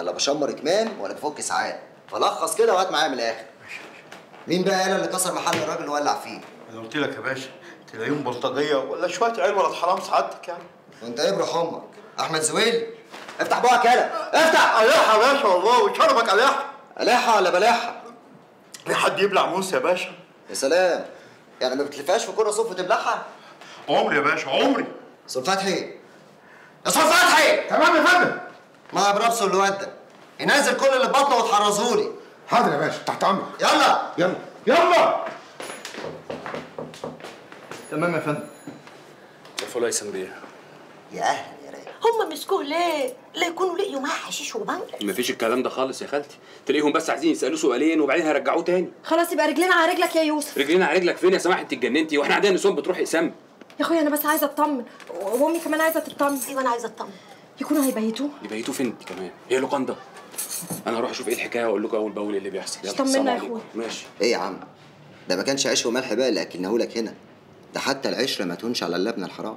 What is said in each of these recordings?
انا لا بشمر كمام ولا بفك ساعات فلخص كده وهات معايا من الاخر مين بقى يالا اللي كسر محل الراجل اللي ولع فيه انا قلت لك يا باشا تلاقيهم بلطجيه ولا شويه عيال ولد حرام سعادتك يعني وانت ايه بروح امك احمد زويل افتح بقك يالا افتح اليحة يا باشا والله وشربك اليحة الاحة ولا بلاحة في حد يبلع موس يا باشا يا سلام يعني ما بتلفهاش في كرة صوف وتبلعها عمري يا باشا عمري استاذ فتحي يا استاذ فتحي تمام يا فندم ما بربسه اللي ودى ينزل كل اللي في بطنه وتحرزهولي حاضر يا باشا تحت امرك يلا يلا يلا تمام يا فندم شوفوا ليس بيه يا اهلا يا رايق هم مسكوه ليه؟ لا يكونوا لقيوا معاه حشيش وبنج مفيش الكلام ده خالص يا خالتي تلاقيهم بس عايزين يسالوه سؤالين وبعدين هيرجعوه تاني خلاص يبقى رجلينا على رجلك يا يوسف رجلينا على رجلك فين يا سماح انت اتجننتي واحنا عندنا نسوان بتروح اقسام يا اخويا انا بس عايزه اطمن وامي كمان عايزه تطمن ايوه انا عايزه اطمن يكونوا هيبيتوه يبيتوه فين انت كمان هي لوكاندا انا هروح اشوف ايه الحكايه واقول لكم اول باول إيه اللي بيحصل يلا، طمنا السلام يا عليكم. أخويا. ماشي ايه يا عم ده ما كانش عيش وملح بقى اللي اكلناهولك هنا ده حتى العشره ما تهونش على اللبن الحرام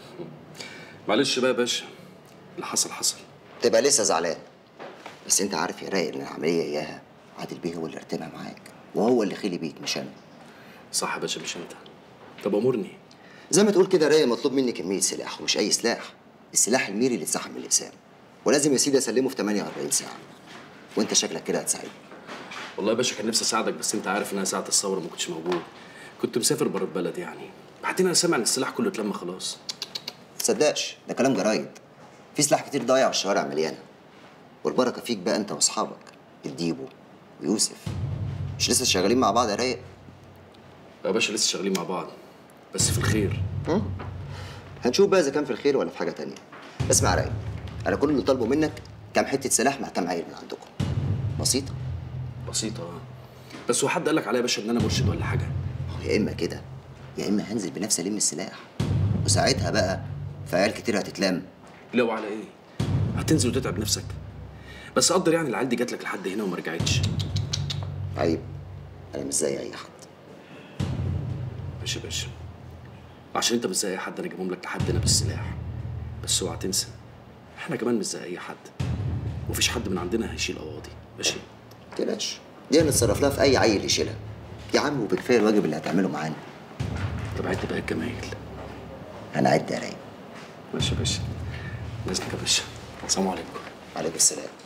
معلش بقى يا باشا اللي حصل حصل تبقى لسه زعلان بس انت عارف يا رايق ان العمليه اياها عادل بيه هو اللي رتبها معاك وهو اللي خلي بيك مش انا صح يا باشا مش انت طب امرني زي ما تقول كده رايق مطلوب مني كميه سلاح ومش اي سلاح السلاح الميري اللي اتسحب من الاقسام ولازم يا سيدي اسلمه في 48 ساعه وانت شكلك كده هتساعدني والله يا باشا كان نفسي اساعدك بس انت عارف ان انا ساعه الثوره ما كنتش موجود كنت مسافر بره البلد يعني بعدين انا سامع ان السلاح كله اتلم خلاص تصدقش ده كلام جرايد في سلاح كتير ضايع والشوارع مليانه والبركه فيك بقى انت واصحابك الديبو ويوسف مش لسه شغالين مع بعض يا رايق يا باشا لسه شغالين مع بعض بس في الخير هنشوف بقى اذا كان في الخير ولا في حاجه تانية اسمع يا رايق انا كل اللي طالبه منك كام حته سلاح مع كام عيل من عندكم بسيطه بسيطه اه بس هو حد قال لك عليا يا باشا ان انا مرشد ولا حاجه يا اما كده يا اما هنزل بنفسي الم السلاح وساعتها بقى في عيال كتير هتتلم لو على ايه هتنزل وتتعب نفسك بس قدر يعني العيال دي جات لك لحد هنا وما رجعتش عيب انا مش زي اي حد ماشي يا باشا عشان انت مش زي اي حد انا جايبهم لك لحد هنا بالسلاح بس اوعى تنسى احنا كمان مش زي اي حد ومفيش حد من عندنا هيشيل قواضي ماشي تقلقش دي هنتصرف لها في اي عيل يشيلها يا عم وبكفايه الواجب اللي هتعمله معانا طب عد بقى الجمايل هنعد يا رايق ماشي يا باشا باذنك يا باشا السلام عليكم عليكم السلام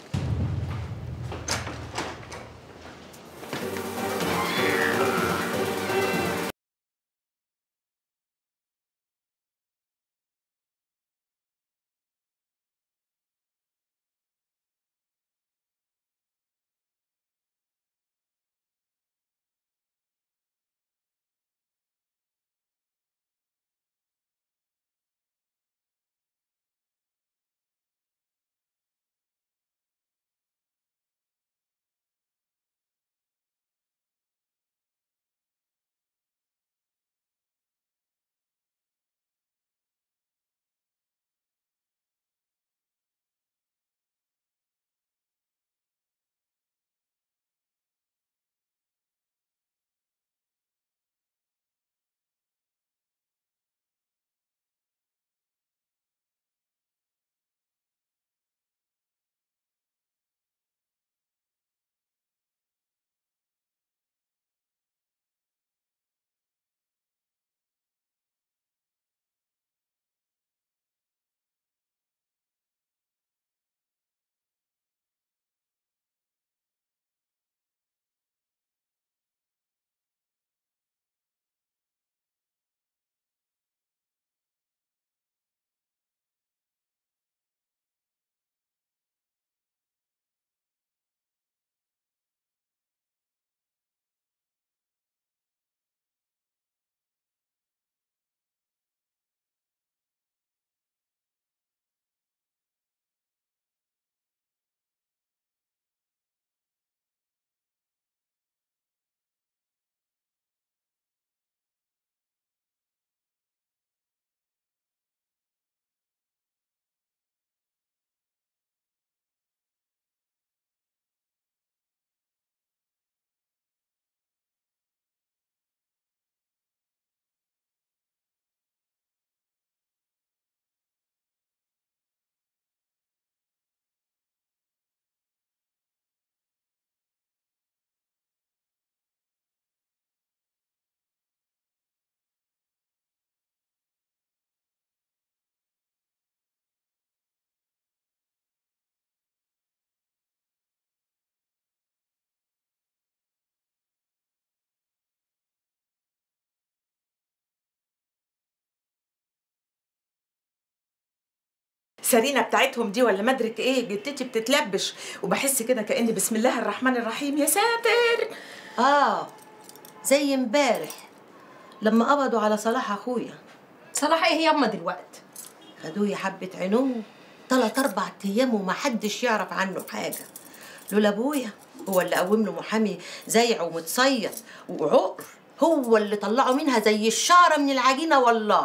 سارينا بتاعتهم دي ولا مدرك ايه جتتي بتتلبش وبحس كده كاني بسم الله الرحمن الرحيم يا ساتر اه زي امبارح لما قبضوا على صلاح اخويا صلاح ايه ياما دلوقتي خدوه يا حبة عينوه تلات أربع أيام وما حدش يعرف عنه حاجة لولا أبويا هو اللي قوم له محامي زيع ومتصيد وعقر هو اللي طلعه منها زي الشعرة من العجينة والله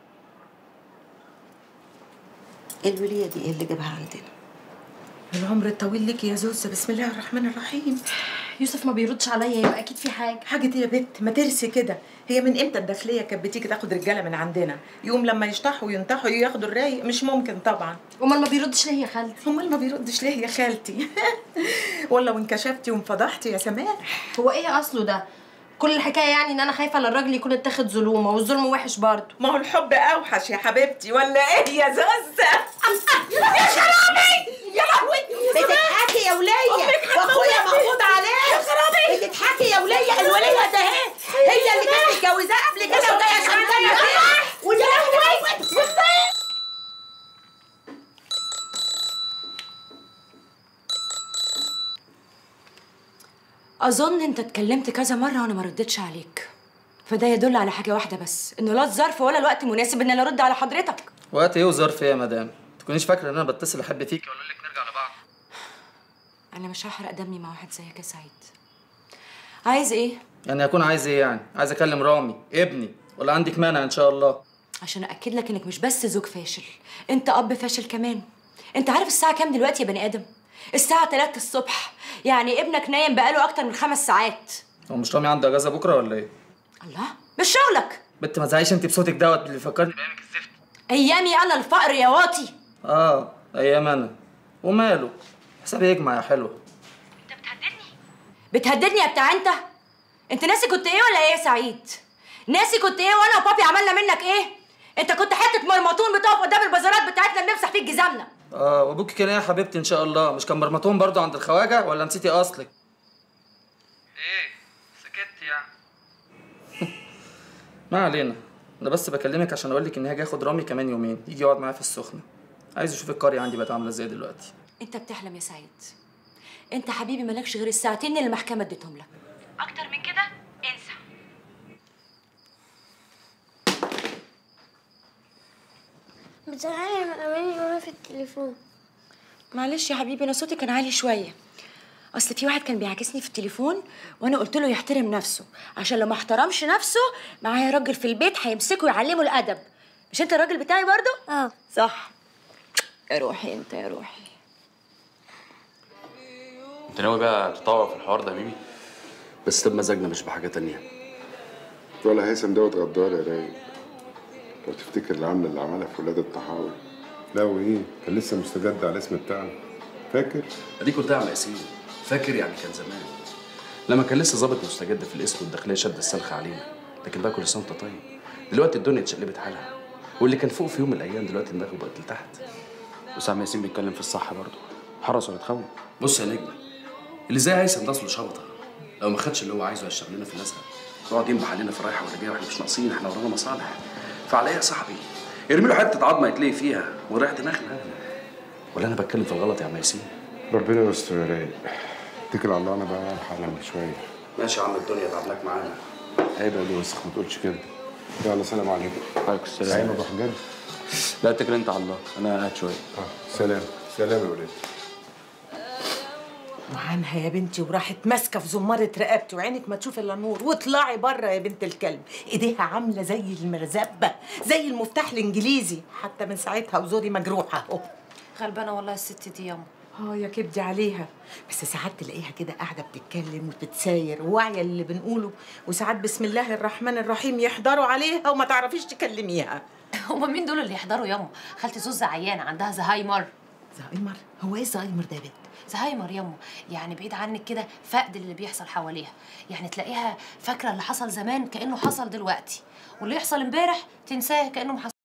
الولية دي ايه اللي جابها عندنا؟ العمر الطويل لك يا زوزة بسم الله الرحمن الرحيم يوسف ما بيردش عليا يبقى اكيد في حاجه حاجة ايه يا بت ما ترسي كده هي من امتى الداخلية كانت بتيجي تاخد رجالة من عندنا يوم لما يشطحوا وينطحوا ياخدوا الرايق مش ممكن طبعا امال ما بيردش ليه يا خالتي امال ما بيردش ليه يا خالتي والله وانكشفتي وانفضحتي يا سماح هو ايه اصله ده كل الحكايه يعني ان انا خايفه للراجل يكون اتاخد ظلومه والظلم وحش برضه ما هو الحب اوحش يا حبيبتي ولا ايه يا زوزة يا شرابي يا لهوي بتضحكي يا ولية واخويا مقبوض عليه بتضحكي يا ولية الولية ده اهي هي اللي كانت متجوزاه قبل كده وجاية شمالية فيه ويا لهوي اظن انت اتكلمت كذا مره وانا ما ردتش عليك فده يدل على حاجه واحده بس انه لا الظرف ولا الوقت مناسب ان انا ارد على حضرتك وقت ايه وظرف ايه يا مدام تكونيش فاكره ان انا بتصل احب فيك واقول لك نرجع لبعض انا مش هحرق دمي مع واحد زيك يا سعيد عايز ايه يعني اكون عايز ايه يعني عايز اكلم رامي ابني ولا عندك مانع ان شاء الله عشان اكد لك انك مش بس زوج فاشل انت اب فاشل كمان انت عارف الساعه كام دلوقتي يا بني ادم الساعه 3 الصبح يعني ابنك نايم بقاله اكتر من خمس ساعات هو مش رامي عنده اجازه بكره ولا ايه الله مش شغلك بنت ما تزعيش انت بصوتك دوت اللي فكرني بايامك الزفت ايامي انا الفقر يا واطي اه ايام انا وماله حسابي يجمع يا حلوه بتهددني يا بتاع انت انت ناسي كنت ايه ولا ايه يا سعيد ناسي كنت ايه وانا وبابي عملنا منك ايه انت كنت حته مرمطون بتقف قدام البازارات بتاعتنا بنمسح فيك جزامنا اه وابوك كان ايه يا حبيبتي ان شاء الله مش كان مرمطون برضو عند الخواجه ولا نسيتي اصلك ايه سكت يعني ما علينا انا بس بكلمك عشان اقول لك ان هاجي اخد رامي كمان يومين يجي يقعد معايا في السخنه عايز اشوف القريه عندي بقت عامله ازاي دلوقتي انت بتحلم يا سعيد انت حبيبي مالكش غير الساعتين اللي المحكمه اديتهم لك اكتر من كده انسى بتزعلي من اماني وانا في التليفون معلش يا حبيبي انا صوتي كان عالي شويه اصل في واحد كان بيعاكسني في التليفون وانا قلت له يحترم نفسه عشان لو ما احترمش نفسه معايا راجل في البيت هيمسكه يعلمه الادب مش انت الراجل بتاعي برضو اه صح يا روحي انت يا روحي انت ناوي بقى تطور في الحوار ده يا بيبي بس بمزاجنا مش بحاجه تانية ولا هيثم دوت غدار يا رايق لو تفتكر العملة اللي عملها في ولاد الطحاوي لا وايه كان لسه مستجد على الاسم بتاعنا فاكر اديك قلتها على ياسين فاكر يعني كان زمان لما كان لسه ظابط مستجد في الاسم والداخليه شد السلخ علينا لكن بقى كل سنه وانت طيب دلوقتي الدنيا اتشقلبت حالها واللي كان فوق في يوم من الايام دلوقتي دماغه بقت لتحت وسام ياسين بيتكلم في الصح برضه حرس ولا تخون بص يا نجم اللي زي هيثم ده اصله شبطه لو ما خدش اللي هو عايزه هيشتغل لنا في الازهر يقعد ينبح علينا في الرايحه والجايه واحنا مش ناقصين احنا ورانا مصالح فعلى ايه يا صاحبي يرمي له حته عظمه يتلقي فيها ويريح دماغنا ولا انا بتكلم في الغلط يا عم ياسين ربنا يستر يا رايق اتكل على الله انا بقى الحق لما شويه ماشي يا عم الدنيا تعبناك معانا عيب يا دي وسخ ما تقولش كده يلا سلام عليكم عليكم السلام عيب ابو حجاج لا اتكل انت على الله انا قاعد شويه اه سلام سلام يا ولاد وعنها يا بنتي وراحت ماسكه في زماره رقبتي وعينك ما تشوف الا نور واطلعي بره يا بنت الكلب ايديها عامله زي المرزبه زي المفتاح الانجليزي حتى من ساعتها وزوري مجروحه اهو غلبانه والله الست دي ياما اه يا كبدي عليها بس ساعات تلاقيها كده قاعده بتتكلم وبتتساير واعيه اللي بنقوله وساعات بسم الله الرحمن الرحيم يحضروا عليها وما تعرفيش تكلميها هما مين دول اللي يحضروا ياما خالتي زوزة عيانة عندها زهايمر زهايمر هو ايه زهايمر ده يا بنت زهايمر ياما يعني بعيد عنك كده فقد اللي بيحصل حواليها يعني تلاقيها فاكره اللي حصل زمان كانه حصل دلوقتي واللي يحصل امبارح تنساه كانه ما حصل